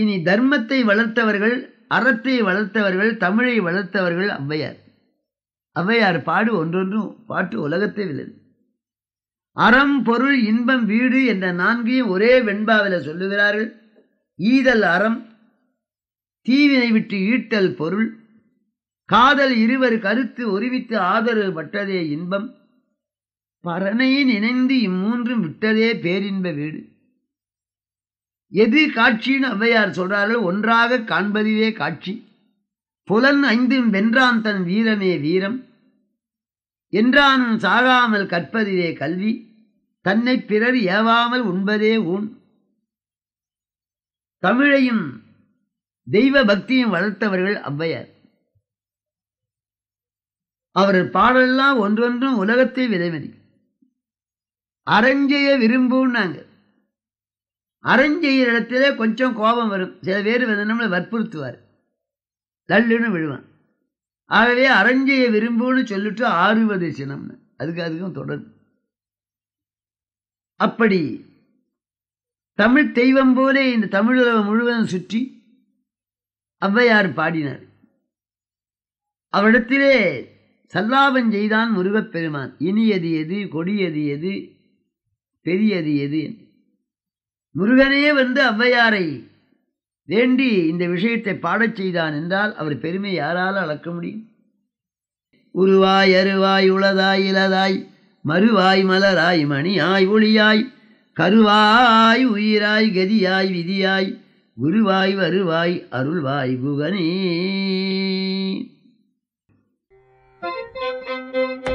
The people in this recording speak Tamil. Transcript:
இனி தர்மத்தை வளர்த்தவர்கள் அறத்தை வளர்த்தவர்கள் தமிழை வளர்த்தவர்கள் ஔவையார் ஔவையார் பாடு ஒன்றொன்றும் பாட்டு உலகத்தை வில்லது அறம் பொருள் இன்பம் வீடு என்ற நான்கையும் ஒரே வெண்பாவில் சொல்லுகிறார்கள் ஈதல் அறம் தீவினை விட்டு ஈட்டல் பொருள் காதல் இருவர் கருத்து ஒருவித்து ஆதரவு பட்டதே இன்பம் பரனையின் இணைந்து இம்மூன்றும் விட்டதே பேரின்ப வீடு எது காட்சின்னு ஔவையார் சொல்றார்கள் ஒன்றாக காண்பதுவே காட்சி புலன் ஐந்தும் வென்றான் தன் வீரமே வீரம் என்றானும் சாகாமல் கற்பதுவே கல்வி தன்னை பிறர் ஏவாமல் உண்பதே ஊன் தமிழையும் தெய்வ பக்தியும் வளர்த்தவர்கள் ஔவையார் அவர் பாடலெல்லாம் ஒன்றொன்றும் உலகத்தை விலைமதி அரஞ்செய்ய விரும்புன்னாங்க அரஞ்செய்கிற இடத்துல கொஞ்சம் கோபம் வரும் சில பேர் வந்து நம்மளை வற்புறுத்துவார் லல்லுன்னு விழுவான் ஆகவே அரஞ்செய்ய விரும்புன்னு சொல்லிட்டு ஆறுவது சினம்னு அதுக்கு அதுக்கும் தொடர்பு அப்படி தமிழ் தெய்வம் போல இந்த தமிழுலகம் முழுவதும் சுற்றி ஔவையார் பாடினார் அவரிடத்திலே சல்லாபம் செய்தான் முருகப்பெருமான் இனியது எது கொடியது எது பெரியது எது என்று முருகனே வந்து ஔவையாரை வேண்டி இந்த விஷயத்தை பாடச் செய்தான் என்றால் அவர் பெருமை யாரால் அளக்க முடியும் உருவாய் அருவாய் உளதாய் இலதாய் மறுவாய் மலராய் மணியாய் ஒளியாய் கருவாய் உயிராய் கதியாய் விதியாய் குருவாய் வருவாய் அருள்வாய் குகனே Thank you.